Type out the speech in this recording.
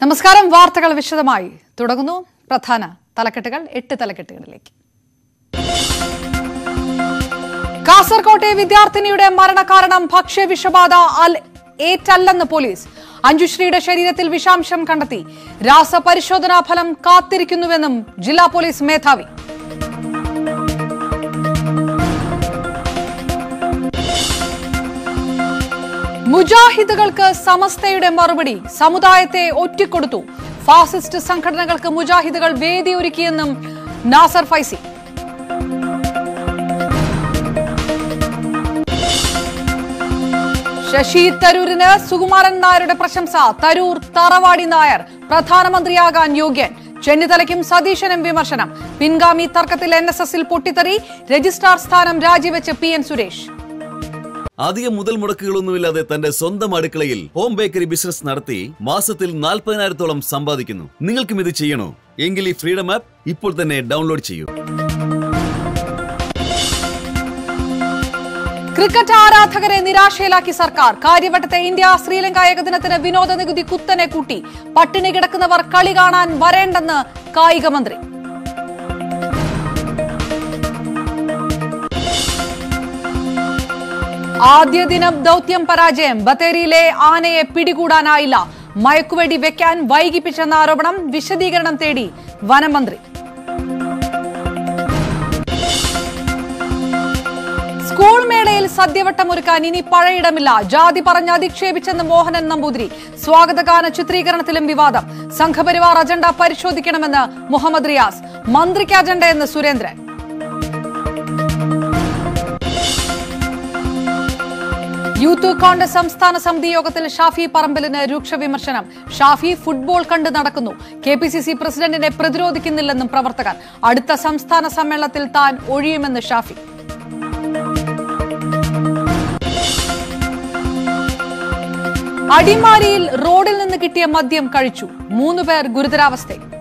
നമസ്കാരം വാർത്തകൾ വിശദമായി തുടങ്ങുന്നു പ്രധാന തലക്കെട്ടുകൾ എട്ട് തലക്കെട്ടുകളിലേക്ക് കാസർകോട്ടെ വിദ്യാർത്ഥിനിയുടെ മരണകാരണം ഭക്ഷ്യവിഷബാധ അൽ ഏറ്റല്ലെന്ന് പോലീസ് അഞ്ജുശ്രീയുടെ ശരീരത്തിൽ വിഷാംശം കണ്ടെത്തി രാസപരിശോധനാ ഫലം കാത്തിരിക്കുന്നുവെന്നും ജില്ലാ പോലീസ് മേധാവി മുജാഹിദുകൾക്ക് സമസ്തയുടെ മറുപടി സമുദായത്തെ ഒറ്റിക്കൊടുത്തു ഫാസിസ്റ്റ് സംഘടനകൾക്ക് മുജാഹിദുകൾ വേദിയൊരുക്കിയെന്നും നാസർ ഫൈസി ശശി തരൂരിന് സുകുമാരൻ നായരുടെ പ്രശംസ തരൂർ തറവാടി നായർ പ്രധാനമന്ത്രിയാകാൻ യോഗ്യൻ ചെന്നിത്തലയ്ക്കും സതീശനും വിമർശനം പിൻഗാമി തർക്കത്തിൽ എൻ എസ് എസിൽ പൊട്ടിത്തെറി രജിസ്ട്രാർ സ്ഥാനം രാജിവെച്ച് പി എൻ സുരേഷ് അധികം മുതൽ മുടക്കുകളൊന്നുമില്ലാതെ തന്റെ സ്വന്തം അടുക്കളയിൽ ഹോം ബേക്കറി ബിസിനസ് നടത്തി മാസത്തിൽ നാൽപ്പതിനായിരത്തോളം സമ്പാദിക്കുന്നു നിങ്ങൾക്കും ഇത് ചെയ്യണോ എങ്കിൽ ഈ ഫ്രീഡം ആപ്പ് ഇപ്പോൾ തന്നെ ഡൗൺലോഡ് ചെയ്യൂ ക്രിക്കറ്റ് ആരാധകരെ നിരാശയിലാക്കി സർക്കാർ കാര്യവട്ടത്തെ ഇന്ത്യ ശ്രീലങ്ക ഏകദിനത്തിന് വിനോദ നികുതി കുത്തനെ കൂട്ടി പട്ടിണി കിടക്കുന്നവർ കളി കാണാൻ വരേണ്ടെന്ന് കായിക മന്ത്രി ആദ്യ ദിനം ദൗത്യം പരാജയം ബത്തേരിയിലെ ആനയെ പിടികൂടാനായില്ല മയക്കുവെടി വെക്കാൻ വൈകിപ്പിച്ചെന്ന ആരോപണം വിശദീകരണം തേടി വനമന്ത്രി സ്കൂൾ മേളയിൽ സദ്യവട്ടം ഒരുക്കാൻ ഇനി പഴയിടമില്ല ജാതി പറഞ്ഞ് അധിക്ഷേപിച്ചെന്ന് മോഹനൻ നമ്പൂതിരി സ്വാഗതഗാന ചിത്രീകരണത്തിലും വിവാദം സംഘപരിവാർ അജണ്ട പരിശോധിക്കണമെന്ന് മുഹമ്മദ് റിയാസ് മന്ത്രിക്ക് അജണ്ടയെന്ന് സുരേന്ദ്രൻ യൂത്ത് കോൺഗ്രസ് സംസ്ഥാന സമിതി യോഗത്തിൽ ഷാഫി പറമ്പലിന് രൂക്ഷ വിമർശനം ഷാഫി ഫുട്ബോൾ കണ്ട് നടക്കുന്നു കെ പി സി സി പ്രസിഡന്റിനെ പ്രതിരോധിക്കുന്നില്ലെന്നും പ്രവർത്തകർ അടുത്ത സംസ്ഥാന സമ്മേളനത്തിൽ താൻ ഒഴിയുമെന്ന് ഷാഫി അടിമാലിയിൽ റോഡിൽ നിന്ന് കിട്ടിയ മദ്യം കഴിച്ചു മൂന്ന് പേർ ഗുരുതരാവസ്ഥയിൽ